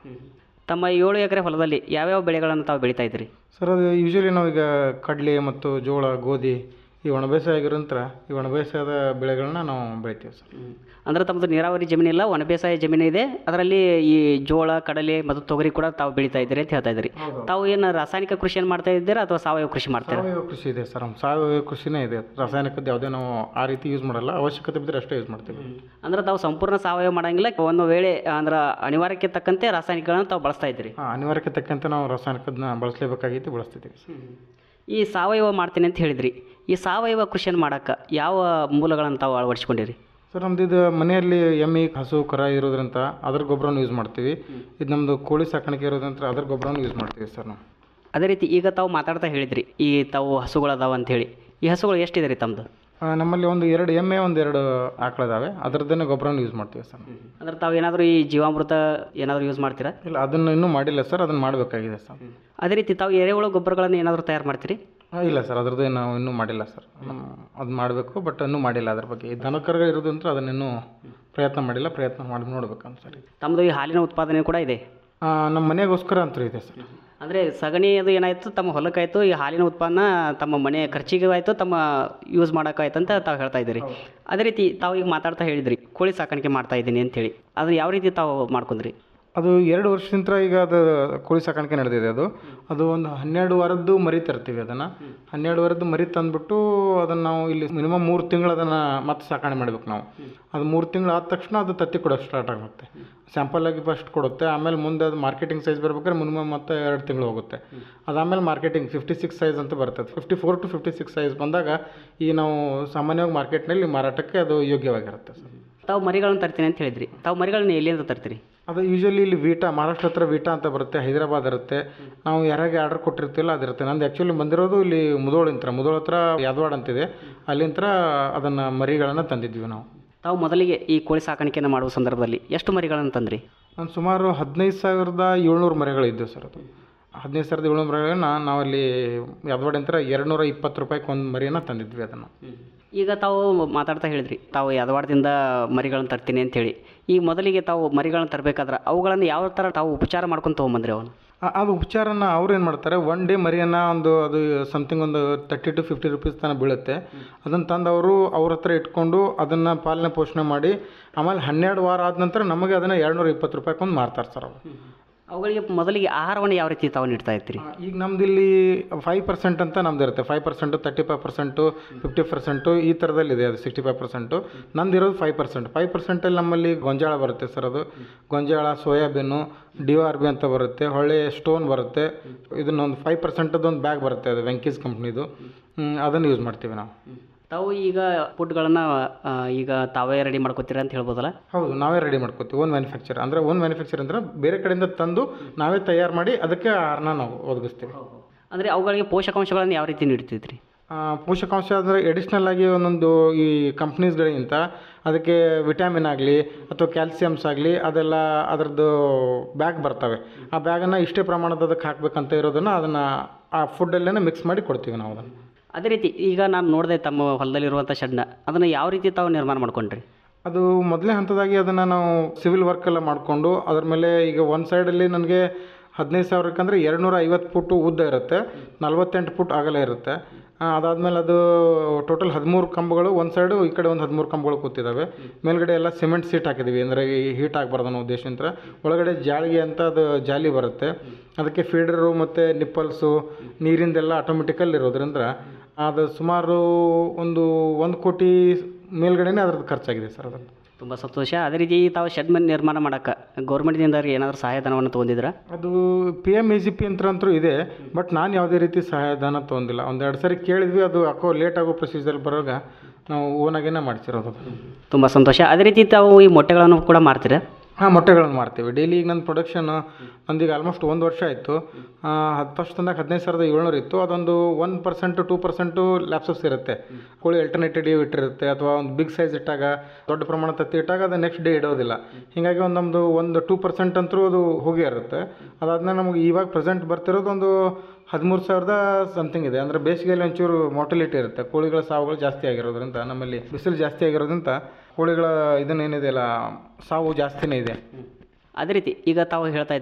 ತಮ್ಮ ಏಳು ಎಕರೆ ಹೊಲದಲ್ಲಿ ಯಾವ್ಯಾವ ಬೆಳೆಗಳನ್ನು ತಾವು ಬೆಳೀತಾ ಇದ್ದೀರಿ ಸರ್ ಅದು ಯೂಶ್ವಲಿ ನಾವೀಗ ಕಡಲೆ ಮತ್ತು ಜೋಳ ಗೋಧಿ ಈ ಒಣ ಬೇಸಾಯ ಆಗಿರೋಂಥ ಈ ಒಣ ಬೇಸಾಯದ ಬೆಳೆಗಳನ್ನ ನಾವು ಬೆಳಿತೀವಿ ಸರ್ ಅಂದ್ರೆ ತಮ್ಮದು ನೀರಾವರಿ ಜಮೀನಿಲ್ಲ ಒಣ ಬೇಸಾಯ ಜಮೀನು ಇದೆ ಅದರಲ್ಲಿ ಈ ಜೋಳ ಕಡಲೆ ಮತ್ತು ತೊಗರಿ ಕೂಡ ತಾವು ಬೆಳೀತಾ ಇದ್ದೀರಿ ಅಂತ ಹೇಳ್ತಾ ಇದ್ದೀರಿ ತಾವು ಏನು ರಾಸಾಯನಿಕ ಕೃಷಿಯನ್ನು ಮಾಡ್ತಾ ಇದ್ದೀರಾ ಅಥವಾ ಸಾವಯವ ಕೃಷಿ ಮಾಡ್ತೀರಾ ಸಾವಯವ ಕೃಷಿ ಇದೆ ಸರ್ ನಮ್ಮ ಸಾವಯವ ಕೃಷಿನೇ ಇದೆ ರಾಸಾಯನಿಕದ್ದು ಯಾವುದೇ ನಾವು ಆ ರೀತಿ ಯೂಸ್ ಮಾಡಲ್ಲ ಅವಶ್ಯಕತೆ ಬಿದ್ದರೆ ಅಷ್ಟೇ ಯೂಸ್ ಮಾಡ್ತೀವಿ ಅಂದ್ರೆ ತಾವು ಸಂಪೂರ್ಣ ಸಾವಯವ ಮಾಡಂಗಿಲ್ಲ ಒಂದು ವೇಳೆ ಅಂದ್ರೆ ಅನಿವಾರ್ಯಕ್ಕೆ ತಕ್ಕಂತೆ ರಾಸಾಯನಿಕಗಳನ್ನು ತಾವು ಬಳಸ್ತಾ ಇದ್ದೀರಿ ಹಾಂ ಅನಿವಾರ್ಯಕ್ಕೆ ತಕ್ಕಂತೆ ನಾವು ರಾಸಾಯನಿಕದನ್ನ ಬಳಸಲೇಬೇಕಾಗಿತ್ತು ಬಳಸ್ತಿದ್ದೀವಿ ಸರ್ ಈ ಸಾವಯವ ಮಾಡ್ತೀನಿ ಅಂತ ಹೇಳಿದ್ರಿ ಈ ಸಾವಯವ ಕೃಷಿಯನ್ನು ಮಾಡೋಕ್ಕೆ ಯಾವ ಮೂಲಗಳನ್ನು ತಾವು ಅಳವಡಿಸ್ಕೊಂಡಿರಿ ಸರ್ ನಮ್ದು ಇದು ಮನೆಯಲ್ಲಿ ಎಮ್ಮೆ ಹಸು ಕರ ಇರೋದ್ರಿಂದ ಅದ್ರ ಗೊಬ್ಬರವನ್ನು ಯೂಸ್ ಮಾಡ್ತೀವಿ ಇದು ನಮ್ಮದು ಕೋಳಿ ಸಾಕಾಣಿಕೆ ಇರೋದ್ರಿಂದ ಅದ್ರ ಗೊಬ್ಬರವನ್ನು ಯೂಸ್ ಮಾಡ್ತೀವಿ ಸರ್ ನಾವು ಅದೇ ರೀತಿ ಈಗ ತಾವು ಮಾತಾಡ್ತಾ ಹೇಳಿದ್ರಿ ಈ ತಾವು ಹಸುಗಳದಾವ ಅಂತ ಹೇಳಿ ಈ ಹಸುಗಳು ಎಷ್ಟಿದೆ ರೀ ತಮ್ಮದು ಆ, ನಮ್ಮಲ್ಲಿ ಒಂದು ಎರಡು ಎಮ್ಮೆ ಒಂದು ಎರಡು ಆಕಳಿದಾವೆ ಅದರದ್ದೇನೆ ಗೊಬ್ಬರವನ್ನು ಯೂಸ್ ಮಾಡ್ತೀವಿ ಸರ್ ಅಂದ್ರೆ ತಾವು ಏನಾದರೂ ಈ ಜೀವಾಮೃತ ಏನಾದರೂ ಯೂಸ್ ಮಾಡ್ತೀರಾ ಇಲ್ಲ ಅದನ್ನು ಇನ್ನೂ ಮಾಡಿಲ್ಲ ಸರ್ ಅದನ್ನು ಮಾಡಬೇಕಾಗಿದೆ ಸರ್ ಅದೇ ರೀತಿ ತಾವು ಎರೆಹುಳ ಗೊಬ್ಬರಗಳನ್ನು ಏನಾದರೂ ತಯಾರು ಮಾಡ್ತೀರಿ ಆ, ಇಲ್ಲ ಸರ್ ಅದ್ರದ್ದು ನಾವು ಇನ್ನೂ ಮಾಡಿಲ್ಲ ಸರ್ ಅದು ಮಾಡಬೇಕು ಬಟ್ ಇನ್ನೂ ಮಾಡಿಲ್ಲ ಅದ್ರ ಬಗ್ಗೆ ಈ ದನಕರುಗಳು ಇರೋದಂದ್ರೆ ಅದನ್ನಿನ್ನೂ ಪ್ರಯತ್ನ ಮಾಡಿಲ್ಲ ಪ್ರಯತ್ನ ಮಾಡಿ ನೋಡ್ಬೇಕಂತ ಸರ್ ತಮ್ಮದು ಈ ಹಾಲಿನ ಉತ್ಪಾದನೆ ಕೂಡ ಇದೆ ಆ, ನಮ್ಮ ಮನೆಗೋಸ್ಕರ ಅಂತೂ ಇದೆ ಸರ್ ಅಂದರೆ ಸಗಣಿ ಅದು ಏನಾಯಿತು ತಮ್ಮ ಹೊಲಕ್ಕಾಯ್ತು ಈ ಹಾಲಿನ ಉತ್ಪನ್ನ ತಮ್ಮ ಮನೆ ಖರ್ಚಿಗೆ ಆಯಿತು ತಮ್ಮ ಯೂಸ್ ಮಾಡೋಕ್ಕಾಯ್ತು ಅಂತ ತಾವು ಹೇಳ್ತಾ ಇದ್ದೀರಿ ಅದೇ ರೀತಿ ತಾವು ಈಗ ಮಾತಾಡ್ತಾ ಹೇಳಿದ್ರಿ ಕೋಳಿ ಸಾಕಾಣಿಕೆ ಮಾಡ್ತಾ ಇದ್ದೀನಿ ಅಂತೇಳಿ ಅದನ್ನ ಯಾವ ರೀತಿ ತಾವು ಮಾಡ್ಕೊಂಡ್ರಿ ಅದು ಎರಡು ವರ್ಷದಿಂದ ಈಗ ಅದು ಕೋಳಿ ಸಾಕಾಣಿಕೆ ನಡೆದಿದೆ ಅದು ಅದು ಒಂದು ಹನ್ನೆರಡು ವಾರದ್ದು ಮರಿ ತರ್ತೀವಿ ಅದನ್ನು ಹನ್ನೆರಡು ವಾರದ್ದು ಮರಿ ತಂದುಬಿಟ್ಟು ಅದನ್ನು ನಾವು ಇಲ್ಲಿ ಮಿನಿಮಮ್ ಮೂರು ತಿಂಗಳು ಅದನ್ನು ಮತ್ತೆ ಸಾಕಣೆ ಮಾಡ್ಬೇಕು ನಾವು ಅದು ಮೂರು ತಿಂಗಳು ಆದ ತಕ್ಷಣ ಅದು ತತ್ತಿ ಕೊಡೋಕೆ ಸ್ಟಾರ್ಟ್ ಆಗುತ್ತೆ ಸ್ಯಾಂಪಲ್ ಆಗಿ ಫಸ್ಟ್ ಕೊಡುತ್ತೆ ಆಮೇಲೆ ಮುಂದೆ ಅದು ಮಾರ್ಕೆಟಿಂಗ್ ಸೈಜ್ ಬರ್ಬೇಕಾದ್ರೆ ಮಿನಿಮಮ್ ಮತ್ತೆ ಎರಡು ತಿಂಗಳು ಹೋಗುತ್ತೆ ಅದಾದಮೇಲೆ ಮಾರ್ಕೆಟಿಂಗ್ ಫಿಫ್ಟಿ ಸಿಕ್ಸ್ ಸೈಜ್ ಅಂತ ಬರ್ತದೆ fifty four to fifty six size ಬಂದಾಗ ಈ ನಾವು ಸಾಮಾನ್ಯವಾಗಿ ಮಾರ್ಕೆಟ್ನಲ್ಲಿ ಮಾರಾಟಕ್ಕೆ ಅದು ಯೋಗ್ಯವಾಗಿರುತ್ತೆ ಸರ್ ತಾವು ಮರಿಗಳನ್ನು ತರ್ತೀನಿ ಅಂತ ಹೇಳಿದ್ರಿ ತಾವು ಮರಿಗಳನ್ನ ಎಲ್ಲಿಂದ ತರ್ತೀರಿ ಅದು ಯೂಶಲಿ ಇಲ್ಲಿ ವೀಟಾ ಮಹಾರಾಷ್ಟ್ರ ಹತ್ರ ವೀಟಾ ಅಂತ ಬರುತ್ತೆ ಹೈದರಾಬಾದ್ ಇರುತ್ತೆ ನಾವು ಯಾರಿಗೆ ಆರ್ಡರ್ ಕೊಟ್ಟಿರ್ತೀವಲ್ಲ ಅದಿರುತ್ತೆ ನಂದು ಆ್ಯಕ್ಚುಲಿ ಬಂದಿರೋದು ಇಲ್ಲಿ ಮುದೋಳಿಂತ್ರ ಮುದೋಳ ಹತ್ರ ಯಾದವಾಡ ಅಂತಿದೆ ಅಲ್ಲಿಂತ್ರ ಅದನ್ನು ಮರಿಗಳನ್ನು ತಂದಿದ್ವಿ ನಾವು ತಾವು ಮೊದಲಿಗೆ ಈ ಕೋಳಿ ಸಾಕಾಣಿಕೆಯನ್ನು ಮಾಡುವ ಸಂದರ್ಭದಲ್ಲಿ ಎಷ್ಟು ಮರಿಗಳನ್ನು ತಂದ್ರಿ ನಾನು ಸುಮಾರು ಹದಿನೈದು ಸಾವಿರದ ಏಳ್ನೂರು ಮರಿಗಳಿದ್ದವು ಸರ್ ಅದು ಹದಿನೈದು ಸಾವಿರದ ಏಳ್ನೂರು ಮರಿಗಳನ್ನ ನಾವಲ್ಲಿ ಯಾದವಾಡಿಂತ್ರ ಎರಡು ನೂರ ಇಪ್ಪತ್ತು ರೂಪಾಯಿಗೆ ಒಂದು ಮರಿಯನ್ನು ತಂದಿದ್ವಿ ಅದನ್ನು ಈಗ ತಾವು ಮಾತಾಡ್ತಾ ಹೇಳಿದ್ರಿ ತಾವು ಯಾದವಾಡದಿಂದ ಮರಿಗಳನ್ನು ತರ್ತೀನಿ ಅಂತೇಳಿ ಈಗ ಮೊದಲಿಗೆ ತಾವು ಮರಿಗಳನ್ನು ತರಬೇಕಾದ್ರೆ ಅವುಗಳನ್ನು ಯಾವ ಥರ ತಾವು ಉಪಚಾರ ಮಾಡ್ಕೊಂಡು ತೊಗೊಂಬಂದ್ರಿ ಅವನು ಆ- ಅದು ಉಪಚಾರನ ಅವ್ರು ಏನು ಮಾಡ್ತಾರೆ ಒನ್ ಡೇ ಮರಿಯನ್ನು ಒಂದು ಅದು ಸಮಥಿಂಗ್ ಒಂದು ತರ್ಟಿ ಟು ಫಿಫ್ಟಿ ರುಪೀಸ್ ತನಕ ಬೀಳುತ್ತೆ ಅದನ್ನು ತಂದು ಅವರು ಅವ್ರ ಹತ್ರ ಇಟ್ಕೊಂಡು ಅದನ್ನು ಪಾಲನೆ ಪೋಷಣೆ ಮಾಡಿ ಆಮೇಲೆ ಹನ್ನೆರಡು ವಾರ ಆದ ನಂತರ ನಮಗೆ ಅದನ್ನು ಎರಡುನೂರ ಇಪ್ಪತ್ತು ರೂಪಾಯಿಗೊಂದು ಮಾರ್ತಾರೆ ಸರ್ ಅವರು ಅವುಗಳಿಗೆ ಮೊದಲಿಗೆ ಆಹಾರವನ್ನು ಯಾವ ರೀತಿ ತಾವು ನೀಡ್ತಾ ಇರ್ತೀರಿ ಈಗ ನಮ್ದು ಇಲ್ಲಿ ಫೈವ್ ಪರ್ಸೆಂಟ್ ಅಂತ ನಮ್ದು ಇರುತ್ತೆ five percent thirty five percent fifty percent ಈ ಥರದಲ್ಲಿದೆ ಅದು ಸಿಕ್ಸ್ಟಿ ಫೈವ್ ಪರ್ಸೆಂಟು ನಂದು ಇರೋದು ಫೈವ್ ಪರ್ಸೆಂಟ್ ಫೈವ್ ಪರ್ಸೆಂಟಲ್ಲಿ ನಮ್ಮಲ್ಲಿ ಗೊಂಜಾಳ ಬರುತ್ತೆ ಸರ್ ಅದು ಗೊಂಜಾಳ ಸೋಯಾಬೀನು ಡಿ ಆರ್ ಬಿ ಅಂತ ಬರುತ್ತೆ ಹೊಳ್ಳೆ ಸ್ಟೋನ್ ಬರುತ್ತೆ ಇದನ್ನೊಂದು ಫೈವ್ ಪರ್ಸೆಂಟದ್ದು ಒಂದು ಬ್ಯಾಗ್ ಬರುತ್ತೆ ಅದು ವೆಂಕೀಸ್ ಕಂಪ್ನಿದು ಅದನ್ನು ಯೂಸ್ ಮಾಡ್ತೀವಿ ನಾವು ತಾವು ಈಗ ಫುಡ್ಗಳನ್ನು ಈಗ ತಾವೇ ರೆಡಿ ಮಾಡ್ಕೋತೀರಾ ಅಂತ ಹೇಳ್ಬೋದಲ್ಲ ಹೌದು ನಾವೇ ರೆಡಿ ಮಾಡ್ಕೋತೀವಿ ಓನ್ ಮ್ಯಾನುಫ್ಯಾಕ್ಚರ್ ಅಂದರೆ ಓನ್ ಮ್ಯಾನುಫ್ಯಾಕ್ಚರ್ ಅಂದರೆ ಬೇರೆ ಕಡೆಯಿಂದ ತಂದು ನಾವೇ ತಯಾರು ಮಾಡಿ ಅದಕ್ಕೆ ಆಹಾರನ ನಾವು ಒದಗಿಸ್ತೀವಿ ಅಂದರೆ ಅವುಗಳಿಗೆ ಪೋಷಕಾಂಶಗಳನ್ನು ಯಾವ ರೀತಿ ನೀಡ್ತಿದ್ರಿ ಆ, ಪೋಷಕಾಂಶ ಅಂದರೆ ಎಡಿಷ್ನಲ್ ಆಗಿ ಒಂದೊಂದು ಈ ಕಂಪ್ನೀಸ್ಗಳಿಗಿಂತ ಅದಕ್ಕೆ ವಿಟಮಿನ್ ಆಗಲಿ ಅಥವಾ ಕ್ಯಾಲ್ಸಿಯಮ್ಸ್ ಆಗಲಿ ಅದೆಲ್ಲ ಅದರದ್ದು ಬ್ಯಾಗ್ ಬರ್ತವೆ ಆ ಬ್ಯಾಗನ್ನು ಇಷ್ಟೇ ಪ್ರಮಾಣದ ಅದಕ್ಕೆ ಹಾಕಬೇಕಂತ ಇರೋದನ್ನು ಅದನ್ನು ಆ ಫುಡ್ಡಲ್ಲೇ ಮಿಕ್ಸ್ ಮಾಡಿ ಕೊಡ್ತೀವಿ ನಾವು ಅದನ್ನು ಅದೇ ರೀತಿ ಈಗ ನಾನು ನೋಡಿದೆ ತಮ್ಮ ಹೊಲದಲ್ಲಿರುವಂಥ ಶೆಡ್ನ ಅದನ್ನು ಯಾವ ರೀತಿ ತಾವು ನಿರ್ಮಾಣ ಮಾಡ್ಕೊಂಡ್ರಿ ಅದು ಮೊದಲನೇ ಹಂತದಾಗಿ ಅದನ್ನು ನಾವು ಸಿವಿಲ್ ವರ್ಕ್ ಎಲ್ಲ ಮಾಡಿಕೊಂಡು ಅದ್ರ ಮೇಲೆ ಈಗ ಒಂದು ಸೈಡಲ್ಲಿ ನನಗೆ ಹದಿನೈದು ಸಾವಿರಕ್ಕೆ ಅಂದರೆ ಎರಡು ನೂರ ಐವತ್ತು ಫುಟ್ಟು ಉದ್ದ ಇರುತ್ತೆ ನಲ್ವತ್ತೆಂಟು ಫುಟ್ ಅಗಲ ಇರುತ್ತೆ ಆ, ಅದಾದಮೇಲೆ ಅದು ಟೋಟಲ್ ಹದಿಮೂರು ಕಂಬಗಳು ಒಂದು ಸೈಡು ಈ ಕಡೆ ಒಂದು ಹದಿಮೂರು ಕಂಬಗಳು ಕೂತಿದ್ದಾವೆ ಮೇಲ್ಗಡೆ ಎಲ್ಲ ಸಿಮೆಂಟ್ ಸೀಟ್ ಹಾಕಿದ್ದೀವಿ ಅಂದರೆ ಈ ಹೀಟ್ ಆಗಬಾರ್ದು ಅನ್ನೋ ಉದ್ದೇಶದಿಂದ ಒಳಗಡೆ ಜಾಳಿಗೆ ಅಂತ ಅದು ಜಾಲಿ ಬರುತ್ತೆ ಅದಕ್ಕೆ ಫೀಡರು ಮತ್ತು ನಿಪ್ಪಲ್ಸು ನೀರಿಂದೆಲ್ಲ ಆಟೋಮೆಟಿಕಲ್ಲಿ ಇರೋದ್ರಿಂದ ಅದು ಸುಮಾರು ಒಂದು ಒಂದು ಕೋಟಿ ಮೇಲ್ಗಡೆನೇ ಅದ್ರದ್ದು ಖರ್ಚಾಗಿದೆ ಸರ್ ಅದನ್ನು ತುಂಬ ಸಂತೋಷ ಅದೇ ರೀತಿ ತಾವು ಶೆಡ್ ಮನೆ ನಿರ್ಮಾಣ ಮಾಡೋಕ್ಕೆ ಗೌರ್ಮೆಂಟ್ದಿಂದ ಏನಾದರೂ ಸಹಾಯಧನವನ್ನು ತೊಗೊಂಡಿದ್ರಾ ಅದು P M E G P ಅಂತ ಅಂತೂ ಇದೆ ಬಟ್ ನಾನು ಯಾವುದೇ ರೀತಿ ಸಹಾಯಧನ ತೊಗೊಂಡಿಲ್ಲ ಒಂದು ಎರಡು ಸರಿ ಕೇಳಿದ್ವಿ ಅದು ಯಾಕೋ ಲೇಟ್ ಆಗೋ ಪ್ರೊಸೀಜರ್ ಬರುವಾಗ ನಾವು ಓನಾಗೇನೆ ಮಾಡ್ಸಿರೋದು ಅದು ತುಂಬ ಸಂತೋಷ ಅದೇ ರೀತಿ ತಾವು ಈ ಮೊಟ್ಟೆಗಳನ್ನು ಕೂಡ ಮಾರ್ತೀರಾ ಹಾಂ ಮೊಟ್ಟೆಗಳನ್ನು ಮಾರ್ತೀವಿ ಡೈಲಿ ಈಗ ನನ್ನ ಪ್ರೊಡಕ್ಷನ್ ನಂದೀಗ ಆಲ್ಮೋಸ್ಟ್ ಒಂದು ವರ್ಷ ಆಯಿತು ಹತ್ತು ಫಸ್ಟ್ ತಂದಾಗ ಹದಿನೈದು ಸಾವಿರದ ಏಳ್ನೂರು ಇತ್ತು ಅದೊಂದು one percent two percent lapses ಇರುತ್ತೆ ಕೋಳಿ ಅಲ್ಟರ್ನೇಟಿವ್ ಇಟ್ಟಿರುತ್ತೆ ಅಥವಾ ಒಂದು ಬಿಗ್ ಸೈಜ್ ಇಟ್ಟಾಗ ದೊಡ್ಡ ಪ್ರಮಾಣ ತತ್ತಿ ಇಟ್ಟಾಗ ಅದು ನೆಕ್ಸ್ಟ್ ಡೇ ಇಡೋದಿಲ್ಲ ಹೀಗಾಗಿ ಒಂದು ನಮ್ಮದು ಒಂದು ಟೂ ಪರ್ಸೆಂಟ್ ಅಂತೂ ಅದು ಹೋಗೇ ಇರುತ್ತೆ ಅದಾದ್ಮೇಲೆ ನಮಗೆ ಇವಾಗ ಪ್ರೆಸೆಂಟ್ ಬರ್ತಿರೋದು ಒಂದು ಹದಿಮೂರು ಸಾವಿರದ ಸಮಥಿಂಗ್ ಇದೆ ಅಂದರೆ ಬೇಸಿಗೆಯಲ್ಲಿ ಒಂಚೂರು ಮಾರ್ಟಿಲಿಟಿ ಇರುತ್ತೆ ಕೋಳಿಗಳ ಸಾವುಗಳು ಜಾಸ್ತಿ ಆಗಿರೋದ್ರಿಂದ ನಮ್ಮಲ್ಲಿ ಬಿಸಿಲು ಜಾಸ್ತಿ ಆಗಿರೋದ್ರಿಂದ ಕೋಳಿಗಳ ಇದನ್ನೇನಿದೆಯಲ್ಲ ಸಾವು ಜಾಸ್ತಿನೇ ಇದೆ ಅದೇ ರೀತಿ ಈಗ ತಾವು ಹೇಳ್ತಾ ಇದ್ರಿ